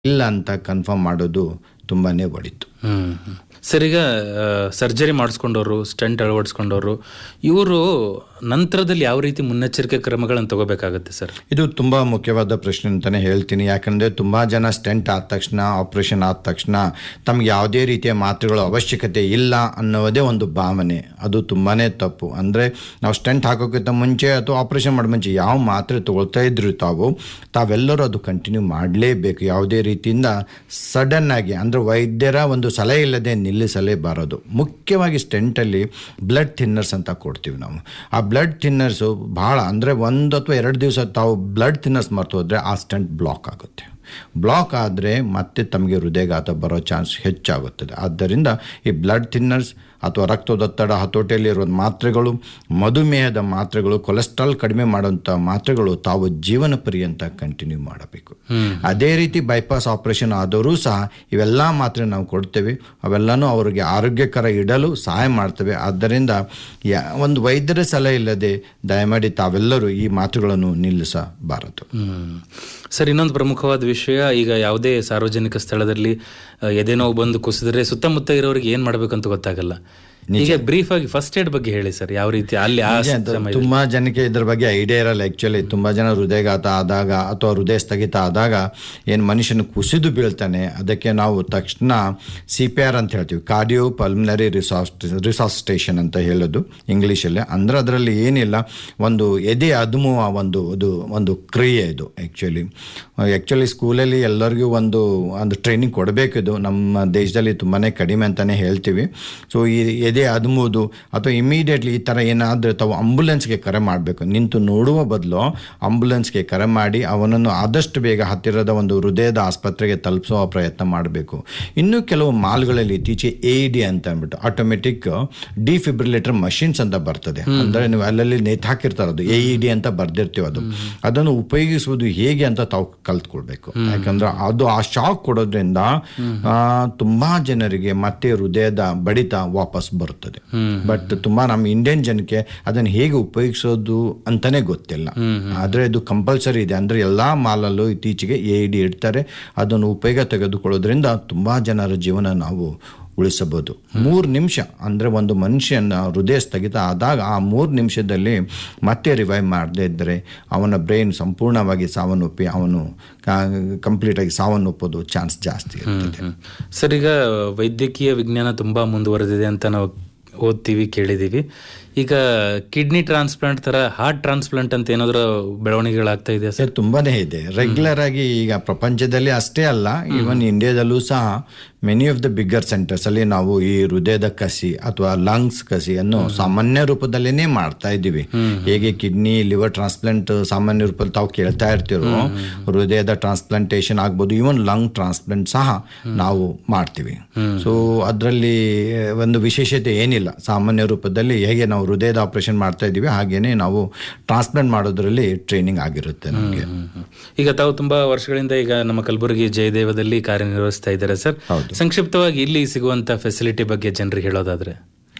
ಇಲ್ಲ ಅಂತ ಕನ್ಫರ್ಮ್ ಮಾಡೋದು ತುಂಬಾನೇ ಒಳಿತು ಹ್ಮ್ ಹ್ಮ್. ಸರ್ ಈಗ ಸರ್ಜರಿ ಮಾಡಿಸ್ಕೊಂಡವರು ಸ್ಟಂಟ್ ಅಳವಡಿಸ್ಕೊಂಡವರು ಇವರು ನಂತರದಲ್ಲಿ ಯಾವ ರೀತಿ ಮುನ್ನೆಚ್ಚರಿಕೆ ಕ್ರಮಗಳನ್ನು ತಗೋಬೇಕಾಗತ್ತೆ ಸರ್ ಇದು ತುಂಬಾ ಮುಖ್ಯವಾದ ಪ್ರಶ್ನೆ ಅಂತಾನೆ ಹೇಳ್ತೀನಿ ಯಾಕಂದ್ರೆ ತುಂಬಾ ಜನ ಸ್ಟೆಂಟ್ ಆದ ತಕ್ಷಣ ಆಪರೇಷನ್ ಆದ ತಕ್ಷಣ ತಮ್ಗೆ ಯಾವುದೇ ರೀತಿಯ ಮಾತ್ರೆಗಳ ಅವಶ್ಯಕತೆ ಇಲ್ಲ ಅನ್ನೋದೇ ಒಂದು ಭಾವನೆ ಅದು ತುಂಬಾನೇ ತಪ್ಪು ಅಂದ್ರೆ ನಾವು ಸ್ಟೆಂಟ್ ಹಾಕೋಕ್ಕಿಂತ ಮುಂಚೆ ಅಥವಾ ಆಪರೇಷನ್ ಮಾಡೋ ಮುಂಚೆ ಯಾವ ಮಾತ್ರೆ ತಗೊಳ್ತಾ ಇದ್ರು ತಾವು ತಾವೆಲ್ಲರೂ ಅದು ಕಂಟಿನ್ಯೂ ಮಾಡಲೇಬೇಕು ಯಾವುದೇ ರೀತಿಯಿಂದ ಸಡನ್ ಆಗಿ ಅಂದ್ರೆ ವೈದ್ಯರ ಒಂದು ಸಲಹೆ ಇಲ್ಲದೆ ನಿಲ್ಲಿಸಲೇಬಾರದು ಮುಖ್ಯವಾಗಿ ಸ್ಟೆಂಟಲ್ಲಿ ಬ್ಲಡ್ ಥಿನ್ನರ್ಸ್ ಅಂತ ಕೊಡ್ತೀವಿ ನಾವು ಆ ಬ್ಲಡ್ ಥಿನ್ನರ್ಸು ಭಾಳ ಅಂದರೆ ಒಂದು ಅಥವಾ ಎರಡು ದಿವಸ ತಾವು ಬ್ಲಡ್ ಥಿನ್ನರ್ಸ್ ಮರ್ತು ಹೋದರೆ ಆ ಸ್ಟೆಂಟ್ ಬ್ಲಾಕ್ ಆಗುತ್ತೆ ಬ್ಲಾಕ್ ಆದರೆ ಮತ್ತೆ ತಮಗೆ ಹೃದಯಘಾತ ಬರೋ ಚಾನ್ಸ್ ಹೆಚ್ಚಾಗುತ್ತದೆ ಆದ್ದರಿಂದ ಈ ಬ್ಲಡ್ ಥಿನ್ನರ್ಸ್ ಅಥವಾ ರಕ್ತದೊತ್ತಡ ಹತೋಟಿಯಲ್ಲಿರುವ ಮಾತ್ರೆಗಳು ಮಧುಮೇಹದ ಮಾತ್ರೆಗಳು ಕೊಲೆಸ್ಟ್ರಾಲ್ ಕಡಿಮೆ ಮಾಡುವಂಥ ಮಾತ್ರೆಗಳು ತಾವು ಜೀವನ ಪರ್ಯಂತ ಕಂಟಿನ್ಯೂ ಮಾಡಬೇಕು ಅದೇ ರೀತಿ ಬೈಪಾಸ್ ಆಪರೇಷನ್ ಆದವರು ಸಹ ಇವೆಲ್ಲ ಮಾತ್ರೆ ನಾವು ಕೊಡ್ತೇವೆ ಅವೆಲ್ಲನೂ ಅವರಿಗೆ ಆರೋಗ್ಯಕರ ಇಡಲು ಸಹಾಯ ಮಾಡ್ತವೆ ಆದ್ದರಿಂದ ಯಾ ಒಂದು ವೈದ್ಯರ ಸಲಹೆ ಇಲ್ಲದೆ ದಯಮಾಡಿ ತಾವೆಲ್ಲರೂ ಈ ಮಾತ್ರೆಗಳನ್ನು ನಿಲ್ಲಿಸಬಾರದು ಹ್ಮ್. ಸರ್ ಇನ್ನೊಂದು ಪ್ರಮುಖವಾದ ವಿಷಯ ಈಗ ಯಾವುದೇ ಸಾರ್ವಜನಿಕ ಸ್ಥಳದಲ್ಲಿ ಆ, ಎದೆ ನೋವು ಬಂದು ಕುಸಿದ್ರೆ ಸುತ್ತಮುತ್ತ ಇರೋರಿಗೆ ಏನ್ ಮಾಡ್ಬೇಕಂತ ಗೊತ್ತಾಗಲ್ಲ ಈಗ ಬ್ರೀಫ್ ಆಗಿ ಫಸ್ಟ್ ಏಡ್ ಬಗ್ಗೆ ಹೇಳಿ ಸರ್ ಯಾವ ರೀತಿ ಅಲ್ಲಿ ಆ ನಿಜ ಅಂತ ಸಮಯ ತುಂಬಾ ಜನಕ್ಕೆ ಇದ್ರ ಬಗ್ಗೆ ಐಡಿಯಾ ಇರಲ್ಲ ಆಕ್ಚುಲಿ ತುಂಬಾ ಜನ ಹೃದಯಘಾತ ಆದಾಗ ಅಥವಾ ಹೃದಯ ಸ್ಥಗಿತ ಆದಾಗ ಏನು ಮನುಷ್ಯನ ಕುಸಿದು ಬೀಳ್ತಾನೆ ಅದಕ್ಕೆ ನಾವು ತಕ್ಷಣ ಸಿ ಪಿ ಆರ್ ಅಂತ ಹೇಳ್ತೀವಿ ಕಾರ್ಡಿಯೋ ಪಲ್ಮಿನರಿ ರಿಸಾಸ್ ರಿಸಾಸ್ಟೇಷನ್ ಅಂತ ಹೇಳೋದು ಇಂಗ್ಲೀಷಲ್ಲಿ ಅಂದ್ರೆ ಅದರಲ್ಲಿ ಏನಿಲ್ಲ ಒಂದು ಎದೆ ಅದುಮುವ ಒಂದು ಅದು ಒಂದು ಕ್ರಿಯೆ ಇದು ಆ್ಯಕ್ಚುಲಿ ಆ್ಯಕ್ಚುಲಿ ಸ್ಕೂಲಲ್ಲಿ ಎಲ್ಲರಿಗೂ ಒಂದು ಒಂದು ಟ್ರೈನಿಂಗ್ ಕೊಡಬೇಕಿದು ನಮ್ಮ ದೇಶದಲ್ಲಿ ತುಂಬಾ ಕಡಿಮೆ ಅಂತಲೇ ಹೇಳ್ತೀವಿ ಸೊ ಈ ಎದೆ ಅದುಮುವುದು ಅಥವಾ ಇಮಿಡಿಯೇಟ್ಲಿ ಈ ಥರ ಏನಾದರೂ ತಾವು ಆಂಬುಲೆನ್ಸ್ಗೆ ಕರೆ ಮಾಡಬೇಕು ನಿಂತು ನೋಡುವ ಬದಲು ಆಂಬುಲೆನ್ಸ್ಗೆ ಕರೆ ಮಾಡಿ ಅವನನ್ನು ಆದಷ್ಟು ಬೇಗ ಹತ್ತಿರದ ಒಂದು ಹೃದಯದ ಆಸ್ಪತ್ರೆಗೆ ತಲುಪಿಸುವ ಪ್ರಯತ್ನ ಮಾಡಬೇಕು ಇನ್ನು ಕೆಲವು ಮಾಲ್ಗಳಲ್ಲಿ ಇತ್ತೀಚೆಗೆ ಎ ಡಿ ಅಂತ ಅಂದ್ಬಿಟ್ಟು ಆಟೋಮೆಟಿಕ್ ಡಿಫಿಬ್ರಿಲೇಟರ್ ಮಷಿನ್ಸ್ ಅಂತ ಬರ್ತದೆ ಅಂದರೆ ನೀವು ಅಲ್ಲಲ್ಲಿ ನೇತು ಹಾಕಿರ್ತಾರೆ ಅದು ಎ ಇ ಡಿ ಅಂತ ಬರ್ದಿರ್ತೀವಿ ಅದು ಅದನ್ನು ಉಪಯೋಗಿಸುವುದು ಹೇಗೆ ಅಂತ ತಾವು ಕಲ್ತ್ಕೊಳ್ಬೇಕು ಯಾಕಂದ್ರೆ ಅದು ಆ ಶಾಕ್ ಕೊಡೋದ್ರಿಂದ ಆ, ತುಂಬಾ ಜನರಿಗೆ ಮತ್ತೆ ಹೃದಯದ ಬಡಿತ ವಾಪಸ್ ಬರುತ್ತದೆ ಬಟ್ ತುಂಬಾ ನಮ್ಮ ಇಂಡಿಯನ್ ಜನಕ್ಕೆ ಅದನ್ನು ಹೇಗೆ ಉಪಯೋಗಿಸೋದು ಅಂತಾನೆ ಗೊತ್ತಿಲ್ಲ ಆದ್ರೆ ಇದು ಕಂಪಲ್ಸರಿ ಇದೆ ಅಂದ್ರೆ ಎಲ್ಲಾ ಮಾಲಲ್ಲೂ ಇತ್ತೀಚೆಗೆ ಎ ಡಿ ಇಡ್ತಾರೆ ಅದನ್ನು ಉಪಯೋಗ ತೆಗೆದುಕೊಳ್ಳೋದ್ರಿಂದ ತುಂಬಾ ಜನರ ಜೀವನ ನಾವು ಉಳಿಸಬಹುದು ಮೂರು ನಿಮಿಷ ಅಂದರೆ ಒಂದು ಮನುಷ್ಯನ ಹೃದಯ ಸ್ಥಗಿತ ಆದಾಗ ಆ ಮೂರು ನಿಮಿಷದಲ್ಲಿ ಮತ್ತೆ ರಿವೈವ್ ಮಾಡದೇ ಇದ್ದರೆ ಅವನ ಬ್ರೈನ್ ಸಂಪೂರ್ಣವಾಗಿ ಸಾವನ್ನಪ್ಪಿ ಅವನು ಕಂಪ್ಲೀಟಾಗಿ ಸಾವನ್ನಪ್ಪೋದು ಚಾನ್ಸ್ ಜಾಸ್ತಿ ಇರ್ತದೆ ಹ್ಮ್. ಸರ್ ಈಗ ವೈದ್ಯಕೀಯ ವಿಜ್ಞಾನ ತುಂಬಾ ಮುಂದುವರೆದಿದೆ ಅಂತ ನಾವು ಓದ್ತೀವಿ ಕೇಳಿದೀವಿ ಈಗ ಕಿಡ್ನಿ ಟ್ರಾನ್ಸ್ಪ್ಲಾಂಟ್ ತರ ಹಾರ್ಟ್ ಟ್ರಾನ್ಸ್ಪ್ಲಾಂಟ್ ಅಂತ ಏನಾದರೂ ಬೆಳವಣಿಗೆಗಳಾಗ್ತಾ ಇದೆ ಸರ್ ಸರ್ ತುಂಬಾನೇ ಇದೆ ರೆಗ್ಯುಲರ್ ಆಗಿ ಈಗ ಪ್ರಪಂಚದಲ್ಲಿ ಅಷ್ಟೇ ಅಲ್ಲ ಈವನ್ ಇಂಡಿಯಾದಲ್ಲೂ ಸಹ many of the bigger centres ಅಲ್ಲಿ ನಾವು ಈ ಹೃದಯದ ಕಸಿ ಅಥವಾ ಲಂಗ್ಸ್ ಕಸಿಯನ್ನು ಸಾಮಾನ್ಯ ರೂಪದಲ್ಲೇನೆ ಮಾಡ್ತಾ ಇದ್ದೀವಿ ಹೇಗೆ ಕಿಡ್ನಿ ಲಿವರ್ ಟ್ರಾನ್ಸ್ಪ್ಲಾಂಟ್ ಸಾಮಾನ್ಯ ರೂಪದಲ್ಲಿ ತಾವು ಕೇಳ್ತಾ ಇರ್ತಿರೋ ಹೃದಯದ ಟ್ರಾನ್ಸ್ಪ್ಲಾಂಟೇಶನ್ ಆಗ್ಬೋದು ಈವನ್ ಲಂಗ್ ಟ್ರಾನ್ಸ್ಪ್ಲಾಂಟ್ ಸಹ ನಾವು ಮಾಡ್ತೀವಿ ಸೊ ಅದರಲ್ಲಿ ಒಂದು ವಿಶೇಷತೆ ಏನಿಲ್ಲ ಸಾಮಾನ್ಯ ರೂಪದಲ್ಲಿ ಹೇಗೆ ನಾವು ಹೃದಯದ ಆಪರೇಷನ್ ಮಾಡ್ತಾ ಇದ್ದೀವಿ ಹಾಗೇನೆ ನಾವು ಟ್ರಾನ್ಸ್ಪ್ಲಾಂಟ್ ಮಾಡೋದ್ರಲ್ಲಿ ಟ್ರೈನಿಂಗ್ ಆಗಿರುತ್ತೆ ನಮಗೆ ಹ್ಮ್, ಹ್ಮ್. ಈಗ ತಾವು ತುಂಬಾ ವರ್ಷಗಳಿಂದ ಈಗ ನಮ್ಮ ಕಲಬುರಗಿ ಜಯದೇವದಲ್ಲಿ ಕಾರ್ಯನಿರ್ವಹಿಸ್ತಾ ಇದ್ದಾರೆ ಸರ್ ಸಂಕ್ಷಿಪ್ತವಾಗಿ ಇಲ್ಲಿ ಸಿಗುವಂತ ಫೆಸಿಲಿಟಿ ಬಗ್ಗೆ ಜನರಿಗೆ ಹೇಳೋದಾದ್ರೆ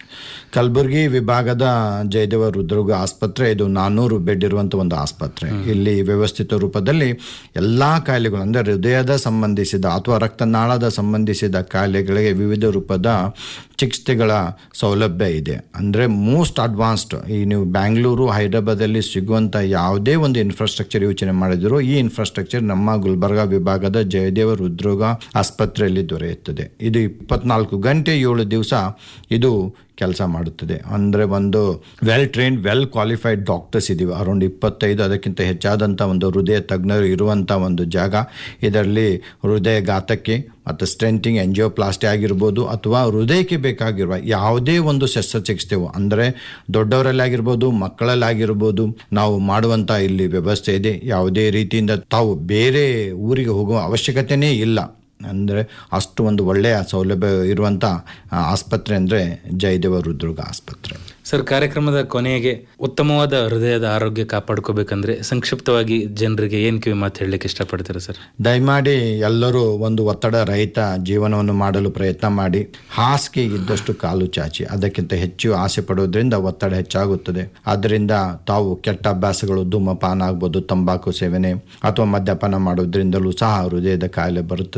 ಕಲಬುರಗಿ ವಿಭಾಗದ ಜಯದೇವ ಹೃದ್ರೋಗ ಆಸ್ಪತ್ರೆ ಇದು ನಾನ್ನೂರು ಬೆಡ್ ಇರುವಂಥ ಒಂದು ಆಸ್ಪತ್ರೆ ಇಲ್ಲಿ ವ್ಯವಸ್ಥಿತ ರೂಪದಲ್ಲಿ ಎಲ್ಲ ಕಾಯಿಲೆಗಳು ಅಂದರೆ ಹೃದಯದ ಸಂಬಂಧಿಸಿದ ಅಥವಾ ರಕ್ತನಾಳದ ಸಂಬಂಧಿಸಿದ ಕಾಯಿಲೆಗಳಿಗೆ ವಿವಿಧ ರೂಪದ ಚಿಕಿತ್ಸೆಗಳ ಸೌಲಭ್ಯ ಇದೆ ಅಂದರೆ ಮೋಸ್ಟ್ ಅಡ್ವಾನ್ಸ್ಡ್ ಈ ನೀವು ಬ್ಯಾಂಗ್ಳೂರು ಹೈದರಾಬಾದಲ್ಲಿ ಸಿಗುವಂಥ ಯಾವುದೇ ಒಂದು ಇನ್ಫ್ರಾಸ್ಟ್ರಕ್ಚರ್ ಯೋಚನೆ ಮಾಡಿದ್ರು ಈ ಇನ್ಫ್ರಾಸ್ಟ್ರಕ್ಚರ್ ನಮ್ಮ ಗುಲ್ಬರ್ಗಾ ವಿಭಾಗದ ಜಯದೇವ ಹೃದ್ರೋಗ ಆಸ್ಪತ್ರೆಯಲ್ಲಿ ದೊರೆಯುತ್ತದೆ ಇದು ಇಪ್ಪತ್ನಾಲ್ಕು ಗಂಟೆ ಏಳು ದಿವಸ ಇದು ಕೆಲಸ ಮಾಡುತ್ತದೆ ಅಂದರೆ ಒಂದು well trained well qualified doctors ಇದ್ದೀವಿ ಅರೌಂಡ್ ಇಪ್ಪತ್ತೈದು ಅದಕ್ಕಿಂತ ಹೆಚ್ಚಾದಂಥ ಒಂದು ಹೃದಯ ತಜ್ಞರು ಇರುವಂಥ ಒಂದು ಜಾಗ ಇದರಲ್ಲಿ ಹೃದಯಘಾತಕ್ಕೆ ಮತ್ತು ಸ್ಟ್ರೆಂಟಿಂಗ್ ಎಂಜಿಯೋಪ್ಲಾಸ್ಟಿ ಆಗಿರ್ಬೋದು ಅಥವಾ ಹೃದಯಕ್ಕೆ ಬೇಕಾಗಿರುವ ಯಾವುದೇ ಒಂದು ಶಸ್ತ್ರಚಿಕಿತ್ಸೆವು ಅಂದರೆ ದೊಡ್ಡವರಲ್ಲಾಗಿರ್ಬೋದು ಮಕ್ಕಳಲ್ಲಾಗಿರ್ಬೋದು ನಾವು ಮಾಡುವಂಥ ಇಲ್ಲಿ ವ್ಯವಸ್ಥೆ ಇದೆ ಯಾವುದೇ ರೀತಿಯಿಂದ ತಾವು ಬೇರೆ ಊರಿಗೆ ಹೋಗುವ ಅವಶ್ಯಕತೆಯೇ ಇಲ್ಲ ಅಂದರೆ ಅಷ್ಟು ಒಂದು ಒಳ್ಳೆಯ ಸೌಲಭ್ಯ ಇರುವಂಥ ಆ, ಆಸ್ಪತ್ರೆ ಅಂದರೆ ಜಯದೇವ ಹೃದ್ರೋಗ ಆಸ್ಪತ್ರೆ ಸರ್ ಕಾರ್ಯಕ್ರಮದ ಕೊನೆಗೆ ಉತ್ತಮವಾದ ಹೃದಯದ ಆರೋಗ್ಯ ಕಾಪಾಡ್ಕೋಬೇಕಂದ್ರೆ ಸಂಕ್ಷಿಪ್ತವಾಗಿ ಜನರಿಗೆ ಏನ್ ಕಿವಿ ಮಾತು ಹೇಳಲಿಕ್ಕೆ ಇಷ್ಟಪಡ್ತೀರಾ ಸರ್ ದಯಮಾಡಿ ಎಲ್ಲರೂ ಒಂದು ಒತ್ತಡ ರಹಿತ ಜೀವನವನ್ನು ಮಾಡಲು ಪ್ರಯತ್ನ ಮಾಡಿ ಹಾಸಿಗೆ ಇದ್ದಷ್ಟು ಕಾಲು ಚಾಚಿ ಅದಕ್ಕಿಂತ ಹೆಚ್ಚು ಆಸೆ ಪಡೋದ್ರಿಂದ ಒತ್ತಡ ಹೆಚ್ಚಾಗುತ್ತದೆ ಆದ್ದರಿಂದ ತಾವು ಕೆಟ್ಟ ಅಭ್ಯಾಸಗಳು ಧೂಮಪಾನ ಆಗ್ಬೋದು ತಂಬಾಕು ಸೇವನೆ ಅಥವಾ ಮದ್ಯಪಾನ ಮಾಡೋದ್ರಿಂದಲೂ ಸಹ ಹೃದಯದ ಕಾಯಿಲೆ ಬರುತ್ತದೆ